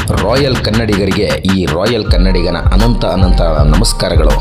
Royal ಕನ್ನಡಿಗರಿಗೆ ಈ royal ಕನ್ನಡಿಗನ ಅನಂತ ಅನಂತ ನಮಸ್ಕಾರಗಳು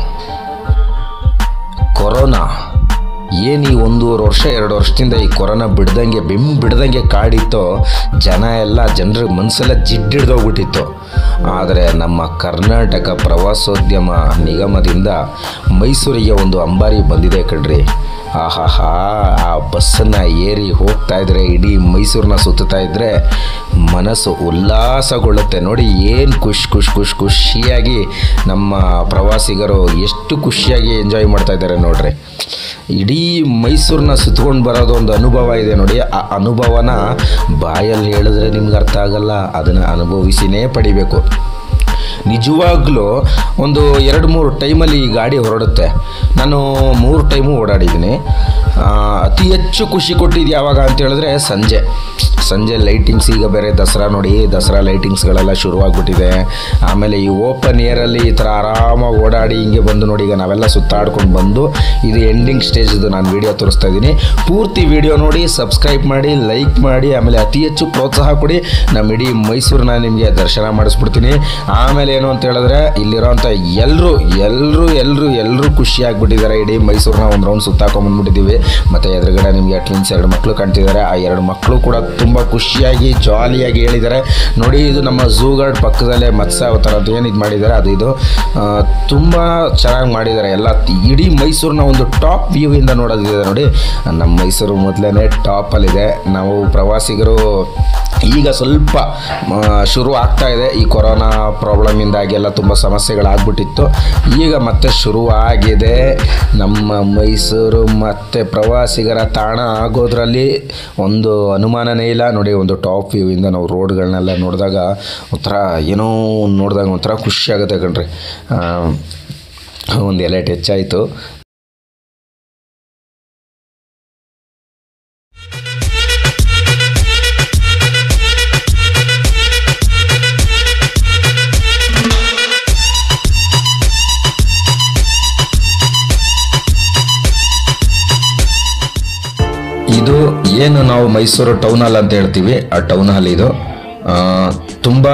ಕೊರೋನಾ ಏನು ಈ ಒಂದೂವರೆ ವರ್ಷ ಎರಡು ವರ್ಷದಿಂದ ಈ ಕೊರೋನಾ ಬಿಡ್ದಂಗೆ ಬೆಮ್ ಬಿಡ್ದಂಗೆ ಕಾಡಿತ್ತೋ ಜನ ಎಲ್ಲ ಜನರ ಮನಸ್ಸೆಲ್ಲ ಜಿಡ್ಡಿಡ್ದೋಗ್ಬಿಟ್ಟಿತ್ತು ಆದರೆ ನಮ್ಮ ಕರ್ನಾಟಕ ಪ್ರವಾಸೋದ್ಯಮ ನಿಗಮದಿಂದ ಮೈಸೂರಿಗೆ ಒಂದು ಅಂಬಾರಿ ಬಂದಿದೆ ಕಣ್ರಿ ಆಹಾಹಾ ಆ ಬಸ್ಸನ್ನು ಏರಿ ಹೋಗ್ತಾ ಇದ್ರೆ ಇಡೀ ಮೈಸೂರನ್ನ ಸುತ್ತುತ್ತಾ ಇದ್ದರೆ ಮನಸ್ಸು ಉಲ್ಲಾಸಗೊಳ್ಳುತ್ತೆ ನೋಡಿ ಏನು ಖುಷ್ ಖುಷ್ ಖುಷ್ ಖುಷಿಯಾಗಿ ನಮ್ಮ ಪ್ರವಾಸಿಗರು ಎಷ್ಟು ಖುಷಿಯಾಗಿ ಎಂಜಾಯ್ ಮಾಡ್ತಾ ಇದ್ದಾರೆ ನೋಡ್ರಿ ಇಡೀ ಮೈಸೂರನ್ನ ಸುತ್ಕೊಂಡು ಬರೋದು ಒಂದು ಅನುಭವ ಇದೆ ನೋಡಿ ಆ ಅನುಭವನ ಬಾಯಲ್ಲಿ ಹೇಳಿದ್ರೆ ನಿಮ್ಗೆ ಅರ್ಥ ಆಗಲ್ಲ ಅದನ್ನು ಅನುಭವಿಸಿನೇ ಪಡಿಬೇಕು ನಿಜವಾಗ್ಲೂ ಒಂದು ಎರಡು ಮೂರು ಟೈಮಲ್ಲಿ ಈ ಗಾಡಿ ಹೊರಡುತ್ತೆ ನಾನು ಮೂರು ಟೈಮು ಓಡಾಡಿದ್ದೀನಿ ಆ, ಅತಿ ಹೆಚ್ಚು ಖುಷಿ ಕೊಟ್ಟಿದ್ದು ಯಾವಾಗ ಅಂತ ಹೇಳಿದ್ರೆ ಸಂಜೆ ಸಂಜೆ ಲೈಟಿಂಗ್ಸ್ ಈಗ ಬೇರೆ ದಸರಾ ನೋಡಿ ದಸರಾ ಲೈಟಿಂಗ್ಸ್ಗಳೆಲ್ಲ ಶುರುವಾಗ್ಬಿಟ್ಟಿದೆ ಆಮೇಲೆ ಈ ಓಪನ್ ಏರಲ್ಲಿ ಈ ಥರ ಆರಾಮಾಗಿ ಓಡಾಡಿ ಹಿಂಗೆ ಬಂದು ನೋಡಿ ಈಗ ನಾವೆಲ್ಲ ಸುತ್ತಾಡ್ಕೊಂಡು ಬಂದು ಇದು ಎಂಡಿಂಗ್ ಸ್ಟೇಜ್ದು ನಾನು ವಿಡಿಯೋ ತೋರಿಸ್ತಾ ಇದ್ದೀನಿ ಪೂರ್ತಿ ವಿಡಿಯೋ ನೋಡಿ ಸಬ್ಸ್ಕ್ರೈಬ್ ಮಾಡಿ ಲೈಕ್ ಮಾಡಿ ಆಮೇಲೆ ಅತಿ ಹೆಚ್ಚು ಪ್ರೋತ್ಸಾಹ ಕೊಡಿ ನಮ್ಮ ಇಡೀ ಮೈಸೂರನ್ನ ನಿಮಗೆ ದರ್ಶನ ಮಾಡಿಸ್ಬಿಡ್ತೀನಿ ಆಮೇಲೆ ಏನು ಅಂತ ಹೇಳಿದ್ರೆ ಇಲ್ಲಿರೋಂಥ ಎಲ್ಲರೂ ಎಲ್ಲರೂ ಎಲ್ಲರೂ ಎಲ್ಲರೂ ಖುಷಿಯಾಗ್ಬಿಟ್ಟಿದ್ದಾರೆ ಇಡೀ ಮೈಸೂರನ್ನ ಒಂದು ರೌಂಡ್ ಸುತ್ತಾಕೊಂಬಂದ್ಬಿಟ್ಟಿದ್ದೀವಿ ಮತ್ತು ಎದುರುಗಡೆ ನಿಮಗೆ ಟ್ವಿನ್ಸ್ ಎರಡು ಮಕ್ಕಳು ಕಾಣ್ತಿದ್ದಾರೆ ಆ ಎರಡು ಮಕ್ಕಳು ಕೂಡ ತುಂಬ ಖುಷಿಯಾಗಿ ಜಾಲಿಯಾಗಿ ಹೇಳಿದ್ದಾರೆ ನೋಡಿ ಇದು ನಮ್ಮ ಝೂ ಗಾರ್ಡ್ ಪಕ್ಕದಲ್ಲೇ ಮತ್ಸ್ಯ ಅವತಾರ ಅಂತ ಏನು ಇದು ಮಾಡಿದ್ದಾರೆ ಅದು ಇದು ಆ, ತುಂಬ ಚೆನ್ನಾಗಿ ಮಾಡಿದ್ದಾರೆ ಎಲ್ಲ ಇಡೀ ಮೈಸೂರನ್ನ ಒಂದು ಟಾಪ್ ವ್ಯೂ ಇಂದ ನೋಡೋದಿದೆ ನೋಡಿ ನಮ್ಮ ಮೈಸೂರು ಮೊದಲೇ ಟಾಪಲ್ಲಿದೆ ನಾವು ಪ್ರವಾಸಿಗರು ಈಗ ಸ್ವಲ್ಪ ಆ, ಶುರು ಆಗ್ತಾ ಇದೆ ಈ ಕೊರೋನಾ ಪ್ರಾಬ್ಲಮಿಂದಾಗಿ ಎಲ್ಲ ತುಂಬ ಸಮಸ್ಯೆಗಳಾಗ್ಬಿಟ್ಟಿತ್ತು ಈಗ ಮತ್ತೆ ಶುರುವಾಗಿದೆ ನಮ್ಮ ಮೈಸೂರು ಮತ್ತೆ ಪ್ರವಾಸಿಗರ ತಾಣ ಆಗೋದ್ರಲ್ಲಿ ಒಂದು ಅನುಮಾನನೇ ಇಲ್ಲ ನೋಡಿ ಒಂದು ಟಾಪ್ ವ್ಯೂ ಇಂದ ನಾವು ರೋಡ್ಗಳನ್ನೆಲ್ಲ ನೋಡಿದಾಗ ಒಂಥರ ಏನೋ ನೋಡಿದಾಗ ಒಂಥರ ಖುಷಿ ಆಗುತ್ತೆ ಕಣ್ರಿ ಆ, ಒಂದು ಎಲೆಟ್ ಹೆಚ್ಚಾಯಿತು ಇದು ಏನು ನಾವು ಮೈಸೂರು ಟೌನ್ ಹಾಲ್ ಅಂತ ಹೇಳ್ತೀವಿ ಆ ಟೌನ್ ಹಾಲ್ ಇದು ಆ, ತುಂಬಾ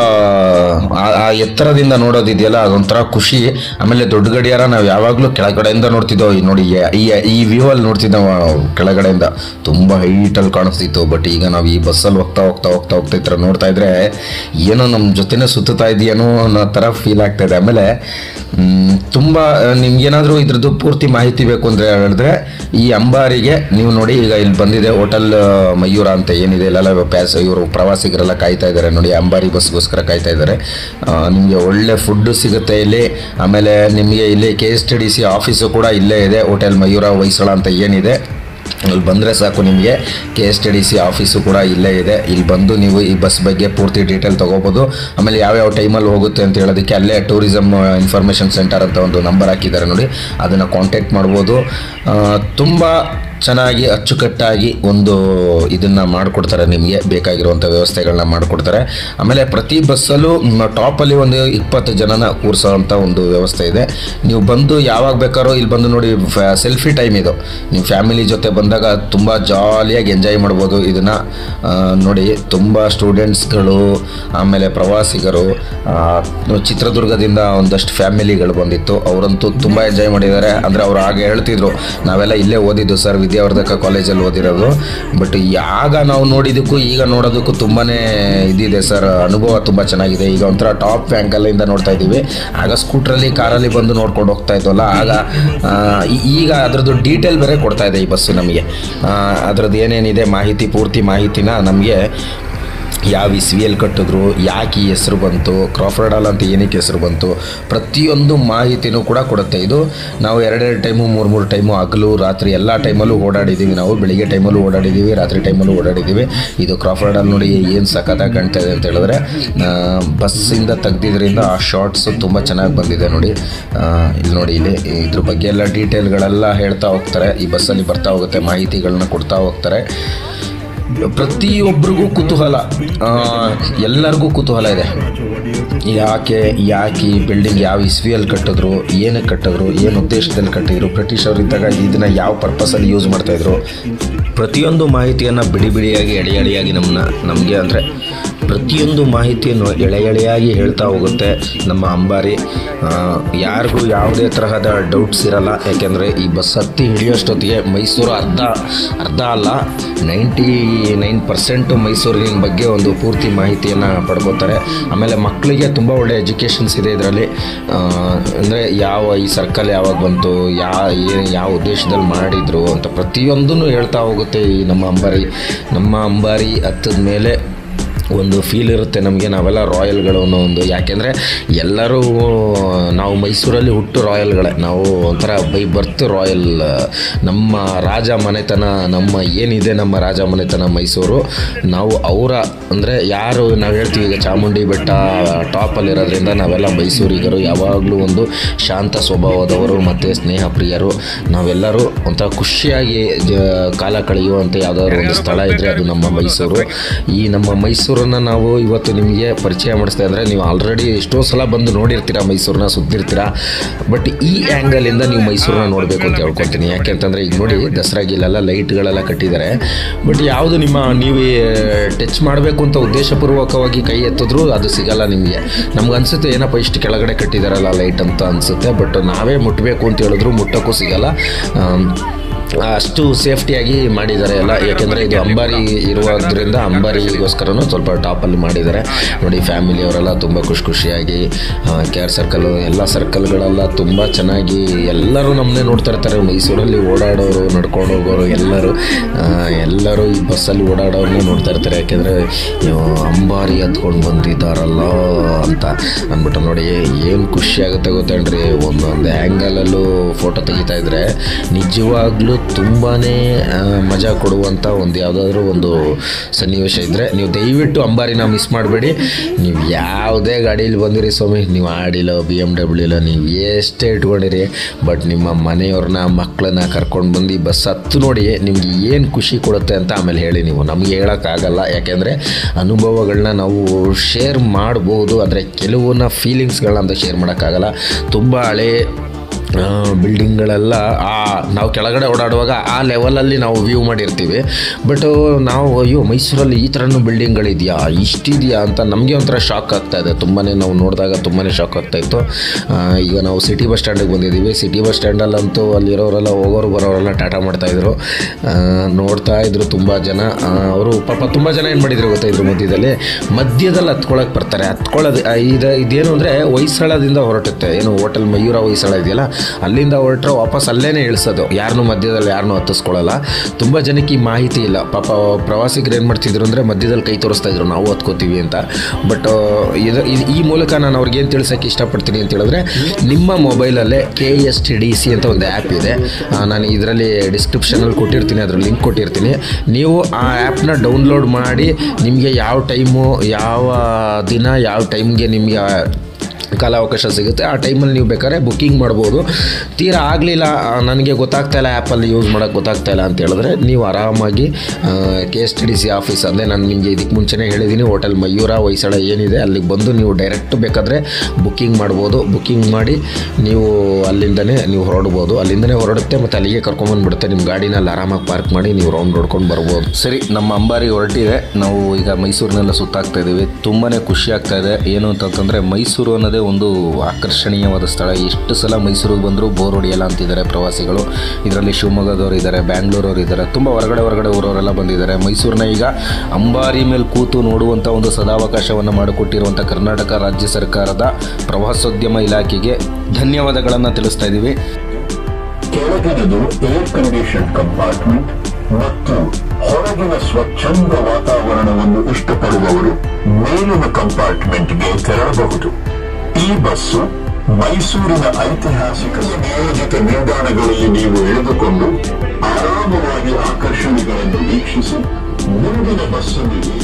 ಆ- ಆ ಎತ್ತರದಿಂದ ನೋಡೋದಿದೆಯಲ್ಲ ಅದೊಂಥರ ಖುಷಿ ಆಮೇಲೆ ದೊಡ್ಡ ಗಡಿಯಾರ ನಾವು ಯಾವಾಗಲೂ ಕೆಳಗಡೆಯಿಂದ ನೋಡ್ತಿದ್ದೋ ಈ ನೋಡಿ ಈ ಈ ವ್ಯೂ ಅಲ್ಲಿ ನೋಡ್ತಿದ್ದೋ ಕೆಳಗಡೆಯಿಂದ ತುಂಬ ಹೈಟಲ್ಲಿ ಕಾಣಿಸ್ತಿತ್ತು ಬಟ್ ಈಗ ನಾವು ಈ ಬಸ್ಸಲ್ಲಿ ಹೋಗ್ತಾ ಹೋಗ್ತಾ ಹೋಗ್ತಾ ಹೋಗ್ತಾ ಈ ಥರ ನೋಡ್ತಾ ಇದ್ರೆ ಏನೋ ನಮ್ಮ ಜೊತೆನೇ ಸುತ್ತುತ್ತಾ ಇದೆಯೇನೋ ಅನ್ನೋ ಥರ ಫೀಲ್ ಆಗ್ತಾ ಇದೆ ಆಮೇಲೆ ಮ್, ತುಂಬ ನಿಮ್ಗೇನಾದರೂ ಇದ್ರದ್ದು ಪೂರ್ತಿ ಮಾಹಿತಿ ಬೇಕು ಅಂದರೆ ಹೇಳಿದ್ರೆ ಈ ಅಂಬಾರಿಗೆ ನೀವು ನೋಡಿ ಈಗ ಇಲ್ಲಿ ಬಂದಿದೆ ಹೋಟೆಲ್ ಮಯೂರ ಅಂತ ಏನಿದೆ ಇಲ್ಲೆಲ್ಲ ಪ್ಯಾಸ್ ಇವರು ಪ್ರವಾಸಿಗರೆಲ್ಲ ಕಾಯ್ತಾ ಇದ್ದಾರೆ ನೋಡಿ ಅಂಬಾರಿ ಬಸ್ಗೋಸ್ಕರ ಕಾಯ್ತಾ ಇದ್ದಾರೆ ನಿಮಗೆ ಒಳ್ಳೆ ಫುಡ್ಡು ಸಿಗುತ್ತೆ ಇಲ್ಲಿ ಆಮೇಲೆ ನಿಮಗೆ ಇಲ್ಲಿ K S T D C office ಕೂಡ ಇಲ್ಲೇ ಇದೆ ಹೋಟೆಲ್ ಮಯೂರ ಹೊಯ್ಸಳ ಅಂತ ಏನಿದೆ ಅಲ್ಲಿ ಬಂದರೆ ಸಾಕು ನಿಮಗೆ K S T D C office ಕೂಡ ಇಲ್ಲೇ ಇದೆ ಇಲ್ಲಿ ಬಂದು ನೀವು ಈ ಬಸ್ ಬಗ್ಗೆ ಪೂರ್ತಿ ಡೀಟೇಲ್ ತೊಗೋಬೋದು ಆಮೇಲೆ ಯಾವ್ಯಾವ ಟೈಮಲ್ಲಿ ಹೋಗುತ್ತೆ ಅಂತ ಹೇಳೋದಕ್ಕೆ ಅಲ್ಲೇ ಟೂರಿಸಮ್ ಇನ್ಫಾರ್ಮೇಷನ್ ಸೆಂಟರ್ ಅಂತ ಒಂದು ನಂಬರ್ ಹಾಕಿದ್ದಾರೆ ನೋಡಿ ಅದನ್ನು ಕಾಂಟ್ಯಾಕ್ಟ್ ಮಾಡ್ಬೋದು ತುಂಬ ಚೆನ್ನಾಗಿ ಅಚ್ಚುಕಟ್ಟಾಗಿ ಒಂದು ಇದನ್ನು ಮಾಡಿಕೊಡ್ತಾರೆ ನಿಮಗೆ ಬೇಕಾಗಿರುವಂಥ ವ್ಯವಸ್ಥೆಗಳನ್ನ ಮಾಡಿಕೊಡ್ತಾರೆ ಆಮೇಲೆ ಪ್ರತಿ ಬಸ್ಸಲ್ಲೂ ಟಾಪಲ್ಲಿ ಒಂದು ಇಪ್ಪತ್ತು ಜನನ ಕೂರಿಸೋವಂಥ ಒಂದು ವ್ಯವಸ್ಥೆ ಇದೆ ನೀವು ಬಂದು ಯಾವಾಗ ಬೇಕಾದ್ರೂ ಇಲ್ಲಿ ಬಂದು ನೋಡಿ ಸೆಲ್ಫಿ ಟೈಮ್ ಇದು ನೀವು ಫ್ಯಾಮಿಲಿ ಜೊತೆ ಬಂದಾಗ ತುಂಬ ಜಾಲಿಯಾಗಿ ಎಂಜಾಯ್ ಮಾಡ್ಬೋದು ಇದನ್ನು ನೋಡಿ ತುಂಬ ಸ್ಟೂಡೆಂಟ್ಸ್ಗಳು ಆಮೇಲೆ ಪ್ರವಾಸಿಗರು ಆ, ಚಿತ್ರದುರ್ಗದಿಂದ ಒಂದಷ್ಟು ಫ್ಯಾಮಿಲಿಗಳು ಬಂದಿತ್ತು ಅವರಂತೂ ತುಂಬ ಎಂಜಾಯ್ ಮಾಡಿದ್ದಾರೆ ಅಂದರೆ ಅವ್ರು ಆಗ ಹೇಳ್ತಿದ್ರು ನಾವೆಲ್ಲ ಇಲ್ಲೇ ಓದಿದ್ದು ಸರ್ ವಿದ್ಯಾವರ್ಧಕ ಕಾಲೇಜಲ್ಲಿ ಓದಿರೋದು ಬಟ್ ಆಗ ನಾವು ನೋಡಿದ್ದಕ್ಕೂ ಈಗ ನೋಡೋದಕ್ಕೂ ತುಂಬಾ ಇದಿದೆ ಸರ್ ಅನುಭವ ತುಂಬ ಚೆನ್ನಾಗಿದೆ ಈಗ ಒಂಥರ ಟಾಪ್ ಆ್ಯಂಗಲಿಂದ ನೋಡ್ತಾ ಇದ್ದೀವಿ ಆಗ ಸ್ಕೂಟ್ರಲ್ಲಿ ಕಾರಲ್ಲಿ ಬಂದು ನೋಡ್ಕೊಂಡು ಹೋಗ್ತಾ ಇದ್ವಲ್ಲ ಆಗ ಆ, ಈ- ಈಗ ಅದ್ರದ್ದು ಡೀಟೇಲ್ ಬೇರೆ ಕೊಡ್ತಾ ಇದೆ ಈ ಬಸ್ಸು ನಮಗೆ ಅದ್ರದ್ದು ಏನೇನಿದೆ ಮಾಹಿತಿ ಪೂರ್ತಿ ಮಾಹಿತಿನ ನಮಗೆ ಯಾವ ಇಸ್ವಿಯಲ್ಲಿ ಕಟ್ಟಿದ್ರು ಯಾಕೆ ಈ ಹೆಸರು ಬಂತು ಕ್ರಾಫರ್ಡ್ ಹಾಲ್ ಅಂತ ಏನಕ್ಕೆ ಹೆಸರು ಬಂತು ಪ್ರತಿಯೊಂದು ಮಾಹಿತಿನೂ ಕೂಡ ಕೊಡುತ್ತೆ ಇದು ನಾವು ಎರಡೆರಡು ಟೈಮು ಮೂರು ಮೂರು ಟೈಮು ಹಗಲು ರಾತ್ರಿ ಎಲ್ಲ ಟೈಮಲ್ಲೂ ಓಡಾಡಿದ್ದೀವಿ ನಾವು ಬೆಳಿಗ್ಗೆ ಟೈಮಲ್ಲೂ ಓಡಾಡಿದ್ದೀವಿ ರಾತ್ರಿ ಟೈಮಲ್ಲೂ ಓಡಾಡಿದ್ದೀವಿ ಇದು ಕ್ರಾಫರ್ಡ್ ಹಾಲ್ ನೋಡಿ ಏನು ಸಖತ್ತಾಗಿ ಕಾಣ್ತಾ ಇದೆ ಅಂತ ಹೇಳಿದ್ರೆ ಆ, ಬಸ್ಸಿಂದ ತೆಗ್ದಿದ್ರಿಂದ ಆ ಶಾರ್ಟ್ಸು ತುಂಬ ಚೆನ್ನಾಗಿ ಬಂದಿದೆ ನೋಡಿ ಆ, ಇಲ್ಲಿ ನೋಡಿ ಇಲ್ಲಿ ಇದ್ರ ಬಗ್ಗೆ ಎಲ್ಲ ಡೀಟೇಲ್ಗಳೆಲ್ಲ ಹೇಳ್ತಾ ಹೋಗ್ತಾರೆ ಈ ಬಸ್ಸಲ್ಲಿ ಬರ್ತಾ ಹೋಗುತ್ತೆ ಮಾಹಿತಿಗಳನ್ನ ಕೊಡ್ತಾ ಹೋಗ್ತಾರೆ ಪ್ರತಿಯೊಬ್ಬರಿಗೂ ಕುತೂಹಲ ಆ, ಎಲ್ಲರಿಗೂ ಕುತೂಹಲ ಇದೆ ಯಾಕೆ ಯಾಕೆ ಈ ಬಿಲ್ಡಿಂಗ್ ಯಾವ ಇಸ್ವಿಯಲ್ಲಿ ಕಟ್ಟಿದ್ರು ಏನಕ್ಕೆ ಕಟ್ಟಿದ್ರು ಏನು ಉದ್ದೇಶದಲ್ಲಿ ಕಟ್ಟಿದ್ರು ಬ್ರಿಟಿಷರು ಇದ್ದಾಗ ಇದನ್ನ ಯಾವ ಪರ್ಪಸಲ್ಲಿ ಯೂಸ್ ಮಾಡ್ತಾಯಿದ್ರು ಪ್ರತಿಯೊಂದು ಮಾಹಿತಿಯನ್ನು ಬಿಡಿ ಬಿಡಿಯಾಗಿ ಎಳೆ ಎಳೆಯಾಗಿ ನಮ್ಮನ್ನ ನಮಗೆ ಅಂದರೆ ಪ್ರತಿಯೊಂದು ಮಾಹಿತಿಯನ್ನು ಎಳೆ ಎಳೆಯಾಗಿ ಹೇಳ್ತಾ ಹೋಗುತ್ತೆ ನಮ್ಮ ಅಂಬಾರಿ ಆ, ಯಾರಿಗೂ ಯಾವುದೇ ತರಹದ ಡೌಟ್ಸ್ ಇರಲ್ಲ ಯಾಕೆಂದರೆ ಈ ಬಸ್ ಹತ್ತಿ ಹಿಡಿಯೋಷ್ಟೊತ್ತಿಗೆ ಮೈಸೂರು ಅರ್ಧ ಅರ್ಧ ಅಲ್ಲ ನೈಂಟಿ ನೈನ್ ಪರ್ಸೆಂಟು ಮೈಸೂರಿನ ಬಗ್ಗೆ ಒಂದು ಪೂರ್ತಿ ಮಾಹಿತಿಯನ್ನು ಪಡ್ಕೋತಾರೆ ಆಮೇಲೆ ಮಕ್ಕಳಿಗೆ ತುಂಬ ಒಳ್ಳೆ ಎಜುಕೇಷನ್ಸ್ ಇದೆ ಇದರಲ್ಲಿ ಅಂದರೆ ಯಾವ ಈ ಸರ್ಕಲ್ ಯಾವಾಗ ಬಂತು ಯಾ ಏನು ಯಾವ ಉದ್ದೇಶದಲ್ಲಿ ಮಾಡಿದರು ಅಂತ ಪ್ರತಿಯೊಂದನ್ನು ಹೇಳ್ತಾ ಹೋಗುತ್ತೆ ಈ ನಮ್ಮ ಅಂಬಾರಿ ನಮ್ಮ ಅಂಬಾರಿ ಹತ್ತದ ಮೇಲೆ ಒಂದು ಫೀಲ್ ಇರುತ್ತೆ ನಮಗೆ ನಾವೆಲ್ಲ ರಾಯಲ್ಗಳು ಅನ್ನೋ ಒಂದು ಯಾಕೆಂದರೆ ಎಲ್ಲರೂ ನಾವು ಮೈಸೂರಲ್ಲಿ ಹುಟ್ಟು ರಾಯಲ್ಗಳೇ ನಾವು ಒಂಥರ ಬೈ ಬರ್ತ್ ರಾಯಲ್ ನಮ್ಮ ರಾಜ ಮನೆತನ ನಮ್ಮ ಏನಿದೆ ನಮ್ಮ ರಾಜ ಮನೆತನ ಮೈಸೂರು ನಾವು ಅವರ ಅಂದರೆ ಯಾರು ನಾವು ಹೇಳ್ತೀವಿ ಈಗ ಚಾಮುಂಡಿ ಬೆಟ್ಟ ಟಾಪಲ್ಲಿರೋದ್ರಿಂದ ನಾವೆಲ್ಲ ಮೈಸೂರಿಗರು ಯಾವಾಗಲೂ ಒಂದು ಶಾಂತ ಸ್ವಭಾವದವರು ಮತ್ತು ಸ್ನೇಹ ಪ್ರಿಯರು ನಾವೆಲ್ಲರೂ ಒಂಥರ ಖುಷಿಯಾಗಿ ಜ ಕಾಲ ಕಳೆಯುವಂಥ ಯಾವುದಾದ್ರು ಒಂದು ಸ್ಥಳ ಇದ್ದರೆ ಅದು ನಮ್ಮ ಮೈಸೂರು ಈ ನಮ್ಮ ಮೈಸೂರನ್ನು ನಾವು ಇವತ್ತು ನಿಮಗೆ ಪರಿಚಯ ಮಾಡಿಸ್ತಾ ಇದ್ದರೆ ನೀವು ಆಲ್ರೆಡಿ ಎಷ್ಟೋ ಸಲ ಬಂದು ನೋಡಿರ್ತೀರ ಮೈಸೂರನ್ನ ಸುತ್ತಿರ್ತೀರ ಬಟ್ ಈ ಆ್ಯಂಗಲಿಂದ ನೀವು ಮೈಸೂರನ್ನ ನೋಡಬೇಕು ಅಂತ ಹೇಳ್ಕೊತೀನಿ ಯಾಕೆ ಅಂತಂದರೆ ಈಗ ನೋಡಿ ದಸರಾಗಿಲ್ಲೆಲ್ಲ ಲೈಟ್ಗಳೆಲ್ಲ ಕಟ್ಟಿದ್ದಾರೆ ಬಟ್ ಯಾವುದು ನಿಮ್ಮ ನೀವು ಟಚ್ ಮಾಡಬೇಕು ಅಂತ ಉದ್ದೇಶಪೂರ್ವಕವಾಗಿ ಕೈ ಎತ್ತಿದ್ರು ಅದು ಸಿಗಲ್ಲ ನಿಮಗೆ ನಮ್ಗೆ ಅನ್ಸುತ್ತೆ ಏನಪ್ಪ ಇಷ್ಟು ಕೆಳಗಡೆ ಕಟ್ಟಿದಾರಲ್ಲ ಲೈಟ್ ಅಂತ ಅನ್ಸುತ್ತೆ ಬಟ್ ನಾವೇ ಮುಟ್ಟಬೇಕು ಅಂತ ಹೇಳಿದ್ರು ಮುಟ್ಟೋಕ್ಕೂ ಸಿಗಲ್ಲ ಆಮ್, ಅಷ್ಟು ಸೇಫ್ಟಿಯಾಗಿ ಮಾಡಿದ್ದಾರೆ ಎಲ್ಲ ಯಾಕೆಂದರೆ ಇದು ಅಂಬಾರಿ ಇರುವುದರಿಂದ ಅಂಬಾರಿಗೋಸ್ಕರನೂ ಸ್ವಲ್ಪ ಟಾಪಲ್ಲಿ ಮಾಡಿದ್ದಾರೆ ನೋಡಿ ಫ್ಯಾಮಿಲಿಯವರೆಲ್ಲ ತುಂಬ ಖುಷಿ ಖುಷಿಯಾಗಿ ಕೆ ಆರ್ ಸರ್ಕಲ್ ಎಲ್ಲ ಸರ್ಕಲ್ಗಳೆಲ್ಲ ತುಂಬ ಚೆನ್ನಾಗಿ ಎಲ್ಲರೂ ನಮ್ಮನ್ನೇ ನೋಡ್ತಾ ಇರ್ತಾರೆ ಮೈಸೂರಲ್ಲಿ ಓಡಾಡೋರು ನಡ್ಕೊಂಡು ಹೋಗೋರು ಎಲ್ಲರೂ ಆ, ಎಲ್ಲರೂ ಈ ಬಸ್ಸಲ್ಲಿ ಓಡಾಡೋರನ್ನೇ ನೋಡ್ತಾ ಇರ್ತಾರೆ ಯಾಕೆಂದರೆ ಅಂಬಾರಿ ಹತ್ಕೊಂಡು ಬಂದಿದ್ದಾರಲ್ಲ ಅಂತ ಅಂದ್ಬಿಟ್ಟು ನೋಡಿ ಏನು ಖುಷಿ ಆಗುತ್ತೆ ಗೊತ್ತೇನ್ರಿ ಒಂದೊಂದು ಆ್ಯಂಗಲಲ್ಲೂ ಫೋಟೋ ತೆಗಿತಾ ಇದ್ರೆ ನಿಜವಾಗ್ಲೂ ತುಂಬಾ ಮಜಾ ಕೊಡುವಂಥ ಒಂದು ಯಾವುದಾದ್ರೂ ಒಂದು ಸನ್ನಿವೇಶ ಇದ್ದರೆ ನೀವು ದಯವಿಟ್ಟು ಅಂಬಾರಿನ ಮಿಸ್ ಮಾಡಬೇಡಿ ನೀವು ಯಾವುದೇ ಗಾಡೀಲಿ ಬಂದಿರಿ ಸ್ವಾಮಿ ನೀವು ಆಡಿಲೋ ಬಿ ಎಮ್ ಡಬ್ಲ್ಯೂಲೋ ನೀವು ಎಷ್ಟೇ ಇಟ್ಕೊಂಡಿರಿ ಬಟ್ ನಿಮ್ಮ ಮನೆಯವ್ರನ್ನ ಮಕ್ಕಳನ್ನ ಕರ್ಕೊಂಡು ಬಂದು ಬಸ್ ಹತ್ತು ನೋಡಿ ನಿಮ್ಗೆ ಏನು ಖುಷಿ ಕೊಡುತ್ತೆ ಅಂತ ಆಮೇಲೆ ಹೇಳಿ ನೀವು ನಮಗೆ ಹೇಳೋಕ್ಕಾಗಲ್ಲ ಯಾಕೆಂದರೆ ಅನುಭವಗಳನ್ನ ನಾವು ಶೇರ್ ಮಾಡ್ಬೋದು ಆದರೆ ಕೆಲವನ್ನ ಫೀಲಿಂಗ್ಸ್ಗಳನ್ನ ಅಂತ ಶೇರ್ ಮಾಡೋಕ್ಕಾಗಲ್ಲ ತುಂಬ ಹಳೇ ಬಿಲ್ಡಿಂಗ್ಗಳೆಲ್ಲ ಆ ನಾವು ಕೆಳಗಡೆ ಓಡಾಡುವಾಗ ಆ ಲೆವೆಲಲ್ಲಿ ನಾವು ವ್ಯೂ ಮಾಡಿರ್ತೀವಿ ಬಟ್ ನಾವು ಅಯ್ಯೋ ಮೈಸೂರಲ್ಲಿ ಈ ಥರನೂ ಬಿಲ್ಡಿಂಗ್ಗಳಿದೆಯಾ ಇಷ್ಟಿದೆಯಾ ಅಂತ ನಮಗೆ ಒಂಥರ ಶಾಕ್ ಆಗ್ತಾ ಇದೆ ತುಂಬಾ ನಾವು ನೋಡಿದಾಗ ತುಂಬಾ ಶಾಕ್ ಆಗ್ತಾ ಇತ್ತು ಆ, ಈಗ ನಾವು ಸಿಟಿ ಬಸ್ ಸ್ಟ್ಯಾಂಡಿಗೆ ಬಂದಿದ್ದೀವಿ ಸಿಟಿ ಬಸ್ ಸ್ಟ್ಯಾಂಡಲ್ಲಂತೂ ಅಲ್ಲಿರೋರೆಲ್ಲ ಹೋಗೋರು ಬರೋರೆಲ್ಲ ಟಾಟಾ ಮಾಡ್ತಾಯಿದ್ರು ನೋಡ್ತಾ ಇದ್ರು ತುಂಬ ಜನ ಅವರು ಪಾಪ ತುಂಬ ಜನ ಏನು ಮಾಡಿದ್ರು ಗೊತ್ತಾ ಇದ್ರ ಮಧ್ಯದಲ್ಲಿ ಮಧ್ಯದಲ್ಲಿ ಹತ್ಕೊಳಕ್ಕೆ ಬರ್ತಾರೆ ಹತ್ಕೊಳ್ಳೋದು ಆ, ಇದು ಇದೇನು ಅಂದರೆ ಹೊಯ್ಸಳದಿಂದ ಹೊರಟುತ್ತೆ ಏನು ಹೋಟೆಲ್ ಮಯೂರ ಹೊಯ್ಸಳ ಇದೆಯಲ್ಲ ಅಲ್ಲಿಂದ ಹೊರಟ್ರೆ ವಾಪಸ್ ಅಲ್ಲೇನೆ ಇಳಿಸೋದು ಯಾರನ್ನೂ ಮಧ್ಯದಲ್ಲಿ ಯಾರನ್ನೂ ಹತ್ತಿಸ್ಕೊಳ್ಳಲ್ಲ ತುಂಬ ಜನಕ್ಕೆ ಈ ಮಾಹಿತಿ ಇಲ್ಲ ಪಾಪ ಪ್ರವಾಸಿಗರು ಏನು ಮಾಡ್ತಿದ್ರು ಅಂದರೆ ಮಧ್ಯದಲ್ಲಿ ಕೈ ತೋರಿಸ್ತಾ ಇದ್ರು ನಾವು ಹತ್ಕೋತೀವಿ ಅಂತ ಬಟ್ ಇದು ಇದು- ಈ ಮೂಲಕ ನಾನು ಅವ್ರಿಗೆ ಏನು ತಿಳ್ಸೋಕ್ಕೆ ಇಷ್ಟಪಡ್ತೀನಿ ಅಂತ ಹೇಳಿದ್ರೆ ನಿಮ್ಮ ಮೊಬೈಲಲ್ಲೇ K S T D C ಅಂತ ಒಂದು ಆ್ಯಪ್ ಇದೆ ಆ, ನಾನು ಇದರಲ್ಲಿ ಡಿಸ್ಕ್ರಿಪ್ಷನಲ್ಲಿ ಕೊಟ್ಟಿರ್ತೀನಿ ಅದ್ರ ಲಿಂಕ್ ಕೊಟ್ಟಿರ್ತೀನಿ ನೀವು ಆ ಆ್ಯಪ್ನ ಡೌನ್ಲೋಡ್ ಮಾಡಿ ನಿಮಗೆ ಯಾವ ಟೈಮು ಯಾವ ದಿನ ಯಾವ ಟೈಮ್ಗೆ ನಿಮಗೆ ಕಾಲಾವಕಾಶ ಸಿಗುತ್ತೆ ಆ ಟೈಮಲ್ಲಿ ನೀವು ಬೇಕಾದ್ರೆ ಬುಕ್ಕಿಂಗ್ ಮಾಡ್ಬೋದು ತೀರಾ ಆಗಲಿಲ್ಲ ನನಗೆ ಗೊತ್ತಾಗ್ತಾ ಇಲ್ಲ ಆ್ಯಪಲ್ಲಿ ಯೂಸ್ ಮಾಡೋಕ್ಕೆ ಗೊತ್ತಾಗ್ತಾ ಇಲ್ಲ ಅಂತ ಹೇಳಿದ್ರೆ ನೀವು ಆರಾಮಾಗಿ K S T D C office ಅಂದರೆ ನಾನು ನಿಮಗೆ ಇದಕ್ಕೆ ಮುಂಚೆನೇ ಹೇಳಿದ್ದೀನಿ ಹೋಟೆಲ್ ಮಯೂರ ಹೊಯ್ಸಳ ಏನಿದೆ ಅಲ್ಲಿಗೆ ಬಂದು ನೀವು ಡೈರೆಕ್ಟ್ ಬೇಕಾದರೆ ಬುಕ್ಕಿಂಗ್ ಮಾಡ್ಬೋದು ಬುಕ್ಕಿಂಗ್ ಮಾಡಿ ನೀವು ಅಲ್ಲಿಂದನೇ ನೀವು ಹೊರಡ್ಬೋದು ಅಲ್ಲಿಂದನೇ ಹೊರಡುತ್ತೆ ಮತ್ತು ಅಲ್ಲಿಗೆ ಕರ್ಕೊಂಬಂದ್ಬಿಡುತ್ತೆ ನಿಮ್ಮ ಗಾಡಿನಲ್ಲಿ ಆರಾಮಾಗಿ ಪಾರ್ಕ್ ಮಾಡಿ ನೀವು ರೌಂಡ್ ಹೊಡ್ಕೊಂಡು ಬರ್ಬೋದು ಸರಿ ನಮ್ಮ ಅಂಬಾರಿ ಹೊರಟಿದೆ ನಾವು ಈಗ ಮೈಸೂರಿನೆಲ್ಲ ಸುತ್ತಾಗ್ತಾ ಇದ್ದೀವಿ ತುಂಬಾ ಖುಷಿ ಆಗ್ತಾ ಇದೆ ಏನು ಅಂತಂತಂದರೆ ಮೈಸೂರು ಅನ್ನೋದೇ ಒಂದು ಆಕರ್ಷಣೀಯವಾದ ಸ್ಥಳ ಎಷ್ಟು ಸಲ ಮೈಸೂರಿಗೆ ಬಂದರೂ ಬೋರ್ ಹೊಡಿಯಲ್ಲ ಅಂತಿದ್ದಾರೆ ಪ್ರವಾಸಿಗಳು ಇದರಲ್ಲಿ ಶಿವಮೊಗ್ಗದವರು ಇದ್ದಾರೆ ಬ್ಯಾಂಗ್ಳೂರವ್ರು ಇದ್ದಾರೆ ತುಂಬ ಹೊರಗಡೆ ಹೊರಗಡೆ ಊರವರೆಲ್ಲ ಬಂದಿದ್ದಾರೆ ಮೈಸೂರಿನ ಈಗ ಅಂಬಾರಿ ಮೇಲೆ ಕೂತು ನೋಡುವಂಥ ಒಂದು ಸದಾವಕಾಶವನ್ನು ಮಾಡಿಕೊಟ್ಟಿರುವಂಥ ಕರ್ನಾಟಕ ರಾಜ್ಯ ಸರ್ಕಾರದ ಪ್ರವಾಸೋದ್ಯಮ ಇಲಾಖೆಗೆ ಧನ್ಯವಾದಗಳನ್ನು ತಿಳಿಸ್ತಾ ಇದ್ದೀವಿ ಕೆಳಗಿನದು ಏರ್ ಕಂಡೀಷನ್ ಕಂಪಾರ್ಟ್ಮೆಂಟ್ ಮತ್ತು ಹೊರಗಿನ ಸ್ವಚ್ಛಂದ ವಾತಾವರಣವನ್ನು ಇಷ್ಟಪಡುವವರು ಮೇಲಿನ ಕಂಪಾರ್ಟ್ಮೆಂಟ್ಗೆ ತೆರಳಬಹುದು ಈ ಬಸ್ಸು ಮೈಸೂರಿನ ಐತಿಹಾಸಿಕ ಸಂಯೋಜಿತ ನಿಲ್ದಾಣಗಳಲ್ಲಿ ನೀವು ಇಳಿದುಕೊಂಡು ಆರಾಮವಾಗಿ ಆಕರ್ಷಣೆಗಳನ್ನು ವೀಕ್ಷಿಸಿ ಮುಂದಿನ ಬಸ್ಸಿನಲ್ಲಿ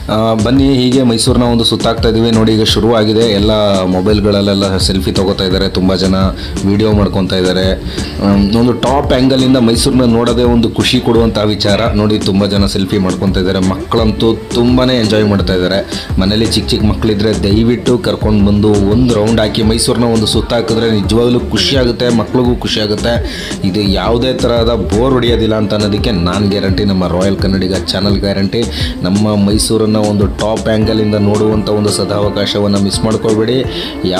ಆ, ಬನ್ನಿ ಹೀಗೆ ಮೈಸೂರನ್ನ ಒಂದು ಸುತ್ತಾಕ್ತಾ ಇದ್ದೀವಿ ನೋಡಿ ಈಗ ಶುರುವಾಗಿದೆ ಎಲ್ಲ ಮೊಬೈಲ್ಗಳಲ್ಲೆಲ್ಲ ಸೆಲ್ಫಿ ತಗೋತಾ ಇದ್ದಾರೆ ತುಂಬ ಜನ ವಿಡಿಯೋ ಮಾಡ್ಕೊತಾ ಇದ್ದಾರೆ ಆಮ್, ಒಂದು ಟಾಪ್ ಆ್ಯಂಗಲಿಂದ ಮೈಸೂರನ್ನ ನೋಡೋದೇ ಒಂದು ಖುಷಿ ಕೊಡುವಂಥ ವಿಚಾರ ನೋಡಿ ತುಂಬ ಜನ ಸೆಲ್ಫಿ ಮಾಡ್ಕೊತಾ ಇದ್ದಾರೆ ಮಕ್ಕಳಂತೂ ತುಂಬಾ ಎಂಜಾಯ್ ಮಾಡ್ತಾ ಇದ್ದಾರೆ ಮನೇಲಿ ಚಿಕ್ಕ ಚಿಕ್ಕ ಮಕ್ಕಳಿದ್ರೆ ದಯವಿಟ್ಟು ಕರ್ಕೊಂಡು ಬಂದು ಒಂದು ರೌಂಡ್ ಹಾಕಿ ಮೈಸೂರನ್ನ ಒಂದು ಸುತ್ತಾಕಿದ್ರೆ ನಿಜವಾಗ್ಲೂ ಖುಷಿ ಆಗುತ್ತೆ ಮಕ್ಳಿಗೂ ಖುಷಿ ಆಗುತ್ತೆ ಇದು ಯಾವುದೇ ಥರದ ಬೋರ್ ಹೊಡೆಯೋದಿಲ್ಲ ಅಂತ ಅನ್ನೋದಕ್ಕೆ ನಾನು ಗ್ಯಾರಂಟಿ ನಮ್ಮ ರಾಯಲ್ ಕನ್ನಡಿಗ ಚಾನಲ್ ಗ್ಯಾರಂಟಿ ನಮ್ಮ ಮೈಸೂರನ್ನು ಒಂದು ಟಾಪ್ ಆ್ಯಂಗಲಿಂದ ನೋಡುವಂಥ ಒಂದು ಸದಾವಕಾಶವನ್ನು ಮಿಸ್ ಮಾಡ್ಕೊಳ್ಬೇಡಿ ಯಾವ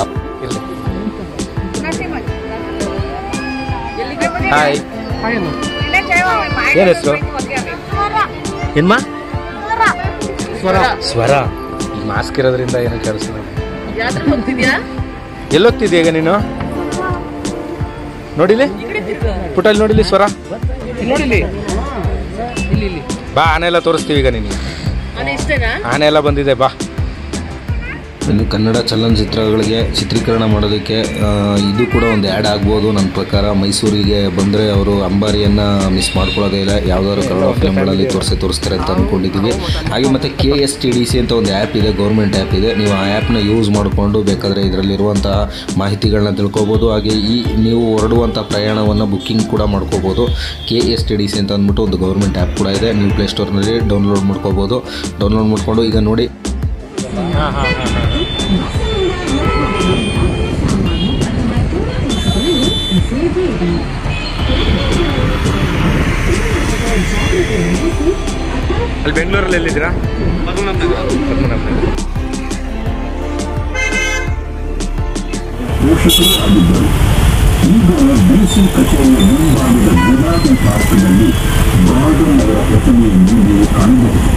ಹಾಯ್ ಏನ್ ಹೆಸ್ರು? ಏನ್ಮ ಸ್ವರ ಸ್ವರ ಈ ಮಾಸ್ಕ್ ಇರೋದ್ರಿಂದ ಏನು ಕೆಲಸ ಎಲ್ಲೋಗ್ತಿದ್ಯ ಈಗ ನೀನು ನೋಡಿಲಿ ಪುಟಲ್ಲಿ ನೋಡಿಲಿ ಸ್ವರ ನೋಡಿಲಿ ಇಲ್ಲಿ ಇಲ್ಲಿ ಬಾ ಆನೆ ಎಲ್ಲ ತೋರಿಸ್ತೀವಿ ಈಗ ನಿನಗೆ ಮನೆ ಇಷ್ಟೇನಾ ಆನೆ ಎಲ್ಲ ಬಂದಿದೆ ಬಾ ಇನ್ನು ಕನ್ನಡ ಚಲನಚಿತ್ರಗಳಿಗೆ ಚಿತ್ರೀಕರಣ ಮಾಡೋದಕ್ಕೆ ಆ, ಇದು ಕೂಡ ಒಂದು ಆ್ಯಡ್ ಆಗ್ಬೋದು ನನ್ನ ಪ್ರಕಾರ ಮೈಸೂರಿಗೆ ಬಂದರೆ ಅವರು ಅಂಬಾರಿಯನ್ನು ಮಿಸ್ ಮಾಡ್ಕೊಳ್ಳೋದೇ ಇಲ್ಲ ಯಾವ್ದಾದ್ರು ಕನ್ನಡ ಫಿಲ್ಮ್ಗಳಲ್ಲಿ ತೋರಿಸಿ ತೋರಿಸ್ತಾರೆ ಅಂತ ಅಂದ್ಕೊಂಡಿದ್ದೀವಿ ಹಾಗೆ ಮತ್ತು K S T D C ಅಂತ ಒಂದು ಆ್ಯಪ್ ಇದೆ ಗೌರ್ಮೆಂಟ್ ಆ್ಯಪ್ ಇದೆ ನೀವು ಆ ಆ್ಯಪ್ನ ಯೂಸ್ ಮಾಡಿಕೊಂಡು ಬೇಕಾದರೆ ಇದರಲ್ಲಿರುವಂತಹ ಮಾಹಿತಿಗಳನ್ನ ತಿಳ್ಕೊಬೋದು ಹಾಗೆ ಈ ನೀವು ಹೊರಡುವಂಥ ಪ್ರಯಾಣವನ್ನು ಬುಕ್ಕಿಂಗ್ ಕೂಡ ಮಾಡ್ಕೋಬೋದು K S T D C ಅಂತ ಅಂದ್ಬಿಟ್ಟು ಒಂದು ಗೌರ್ಮೆಂಟ್ ಆ್ಯಪ್ ಕೂಡ ಇದೆ ನೀವು ಪ್ಲೇಸ್ಟೋರ್ನಲ್ಲಿ ಡೌನ್ಲೋಡ್ ಮಾಡ್ಕೋಬೋದು ಡೌನ್ಲೋಡ್ ಮಾಡಿಕೊಂಡು ಈಗ ನೋಡಿ ಅಲ್ಲಿ ಬೆಂಗಳೂರಲ್ಲಿ ಎಲ್ಲಿದ್ದೀರಾ ಪೋಷಕರು ಆಗಿದ್ದರು ಈಗ ಡಿಸಿ ಕಚೇರಿಯ ಮುಂಭಾಗದ ಗುಲಾಬಿ ಪಾರ್ಕ್ನಲ್ಲಿ ಗಾರ್ಡನ್ ಅವರ ಪ್ರತಿಮೆಯನ್ನು ನೀವು ಕಾಣಬಹುದು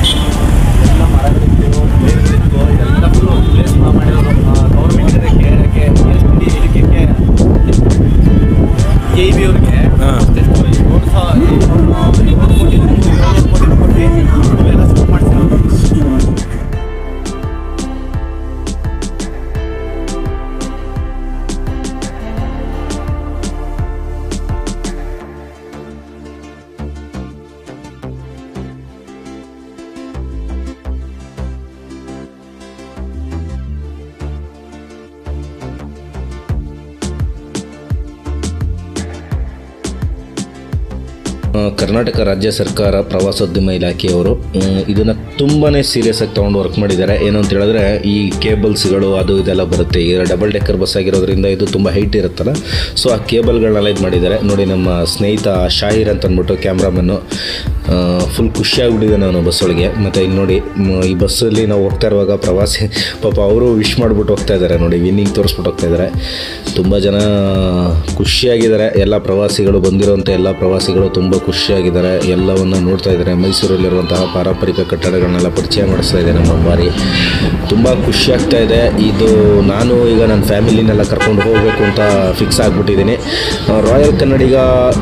ಆ, ಕರ್ನಾಟಕ ರಾಜ್ಯ ಸರ್ಕಾರ ಪ್ರವಾಸೋದ್ಯಮ ಇಲಾಖೆಯವರು ಇದನ್ನು ತುಂಬಾ ಸೀರಿಯಸ್ ಆಗಿ ತೊಗೊಂಡು ವರ್ಕ್ ಮಾಡಿದ್ದಾರೆ ಏನು ಅಂತ ಹೇಳಿದ್ರೆ ಈ ಕೇಬಲ್ಸ್ಗಳು ಅದು ಇದೆಲ್ಲ ಬರುತ್ತೆ ಈಗ ಡಬಲ್ ಡೆಕ್ಕರ್ ಬಸ್ ಆಗಿರೋದ್ರಿಂದ ಇದು ತುಂಬ ಹೈಟ್ ಇರುತ್ತಲ್ಲ ಸೊ ಆ ಕೇಬಲ್ಗಳನ್ನೆಲ್ಲ ಇದು ಮಾಡಿದ್ದಾರೆ ನೋಡಿ ನಮ್ಮ ಸ್ನೇಹಿತ ಶಾಹಿರ್ ಅಂತ ಅಂದ್ಬಿಟ್ಟು ಕ್ಯಾಮ್ರಾಮನ್ನು ಫುಲ್ ಖುಷಿಯಾಗ್ಬಿಟ್ಟಿದ್ದಾನೆ ಅವನು ಬಸ್ ಒಳಗೆ ಮತ್ತು ಇಲ್ಲಿ ನೋಡಿ ಮ್, ಈ ಬಸ್ಸಲ್ಲಿ ನಾವು ಹೋಗ್ತಾ ಇರುವಾಗ ಪ್ರವಾಸಿ ಪಾಪ ಅವರು ವಿಶ್ ಮಾಡಿಬಿಟ್ಟು ಹೋಗ್ತಾ ಇದ್ದಾರೆ ನೋಡಿ ವಿನ್ನಿಂಗ್ ತೋರಿಸ್ಬಿಟ್ಟು ಹೋಗ್ತಾ ಇದ್ದಾರೆ ತುಂಬ ಜನ ಖುಷಿಯಾಗಿದ್ದಾರೆ ಎಲ್ಲ ಪ್ರವಾಸಿಗಳು ಬಂದಿರೋಂಥ ಎಲ್ಲ ಪ್ರವಾಸಿಗಳು ತುಂಬ ಖುಷಿಯಾಗಿದ್ದಾರೆ ಎಲ್ಲವನ್ನು ನೋಡ್ತಾ ಇದ್ದಾರೆ ಮೈಸೂರಲ್ಲಿರುವಂತಹ ಪಾರಂಪರಿಕ ಕಟ್ಟಡಗಳನ್ನೆಲ್ಲ ಪರಿಚಯ ಮಾಡಿಸ್ತಾ ಇದೆ ನಮ್ಮ ಅಂಬಾರಿ ತುಂಬ ಖುಷಿ ಆಗ್ತಾ ಇದೆ ಇದು ನಾನು ಈಗ ನನ್ನ ಫ್ಯಾಮಿಲಿನೆಲ್ಲ ಕರ್ಕೊಂಡು ಹೋಗಬೇಕು ಅಂತ ಫಿಕ್ಸ್ ಆಗಿಬಿಟ್ಟಿದ್ದೀನಿ ರಾಯಲ್ ಕನ್ನಡಿಗ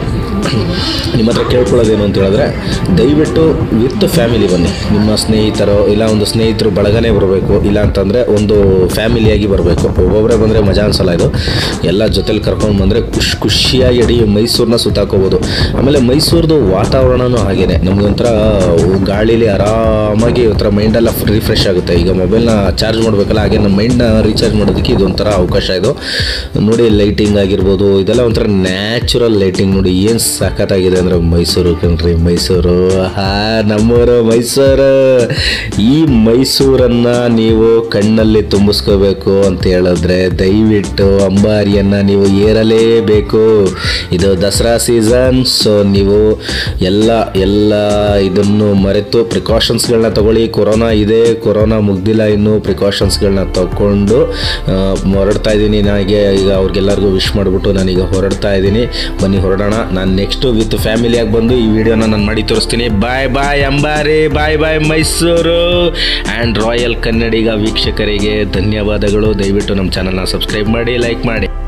ನಿಮ್ಮ ಹತ್ರ ಕೇಳ್ಕೊಳ್ಳೋದೇನು ಅಂತ ಹೇಳಿದ್ರೆ ದಯವಿಟ್ಟು ವಿತ್ ಫ್ಯಾಮಿಲಿ ಬನ್ನಿ ನಿಮ್ಮ ಸ್ನೇಹಿತರು ಇಲ್ಲ ಒಂದು ಸ್ನೇಹಿತರು ಬಳಗನೇ ಬರಬೇಕು ಇಲ್ಲ ಅಂತಂದರೆ ಒಂದು ಫ್ಯಾಮಿಲಿಯಾಗಿ ಬರಬೇಕು ಒಬ್ಬೊಬ್ಬರೇ ಬಂದರೆ ಮಜಾ ಅನ್ಸಲ್ಲ ಇದು ಎಲ್ಲ ಜೊತೆಲಿ ಕರ್ಕೊಂಡು ಬಂದರೆ ಖುಷಿ ಖುಷಿಯಾಗಿ ಇಡೀ ಮೈಸೂರನ್ನ ಸುತ್ತಾಕೋಬೋದು ಆಮೇಲೆ ಮೈಸೂರದು ವಾತಾವರಣನೂ ಹಾಗೇನೆ ನಮಗೊಂಥರ ಗಾಳೀಲಿ ಆರಾಮಾಗಿ ಒಂಥರ ಮೈಂಡೆಲ್ಲ ರಿಫ್ರೆಶ್ ಆಗುತ್ತೆ ಈಗ ಮೊಬೈಲ್ನ ಚಾರ್ಜ್ ಮಾಡಬೇಕಲ್ಲ ಹಾಗೆ ನಮ್ಮ ಮೈಂಡ್ನ ರೀಚಾರ್ಜ್ ಮಾಡೋದಕ್ಕೆ ಇದೊಂಥರ ಅವಕಾಶ ಇದು ನೋಡಿ ಲೈಟಿಂಗ್ ಆಗಿರ್ಬೋದು ಇದೆಲ್ಲ ಒಂಥರ ನ್ಯಾಚುರಲ್ ಲೈಟಿಂಗ್ ನೋಡಿ ಏನು ಸಖತ್ತಾಗಿದೆ ಅಂದರೆ ಮೈಸೂರು ಕಣ್ರಿ ಮೈಸೂರು ಹಾ ನಮ್ಮೂರು ಮೈಸೂರು ಈ ಮೈಸೂರನ್ನು ನೀವು ಕಣ್ಣಲ್ಲಿ ತುಂಬಿಸ್ಕೋಬೇಕು ಅಂತ ಹೇಳಿದ್ರೆ ದಯವಿಟ್ಟು ಅಂಬಾರಿಯನ್ನು ನೀವು ಏರಲೇಬೇಕು ಇದು ದಸರಾ ಸೀಸನ್ ಸೊ ನೀವು ಎಲ್ಲ ಎಲ್ಲ ಇದನ್ನು ಮರೆತು ಪ್ರಿಕಾಷನ್ಸ್ಗಳನ್ನ ತಗೊಳ್ಳಿ ಕೊರೋನಾ ಇದೆ ಕೊರೋನಾ ಮುಗ್ದಿಲ್ಲ ಇನ್ನು ಪ್ರಿಕಾಷನ್ಸ್ಗಳನ್ನ ತಗೊಂಡು ಆ, ಹೊರಡ್ತಾ ಇದ್ದೀನಿ ನನಗೆ ಈಗ ಅವ್ರಿಗೆಲ್ಲರಿಗೂ ವಿಶ್ ಮಾಡಿಬಿಟ್ಟು ನಾನೀಗ ಹೊರಡ್ತಾ ಇದ್ದೀನಿ ಬನ್ನಿ ಹೊರಡೋಣ ನಾನು ನೆಕ್ಸ್ಟು ವಿತ್ ಫ್ಯಾಮಿಲಿಯಾಗಿ ಬಂದು ಈ ವಿಡಿಯೋನ ನಾನು ಮಾಡಿ ತೋರಿಸ್ತೀನಿ ಬಾಯ್ ಬಾಯ್ ಅಂಬಾರಿ bye bye Mysuru and royal Kannadiga ವೀಕ್ಷಕರಿಗೆ ಧನ್ಯವಾದಗಳು ದಯವಿಟ್ಟು ನಮ್ಮ ಚಾನಲ್ನ ಸಬ್ಸ್ಕ್ರೈಬ್ ಮಾಡಿ ಲೈಕ್ ಮಾಡಿ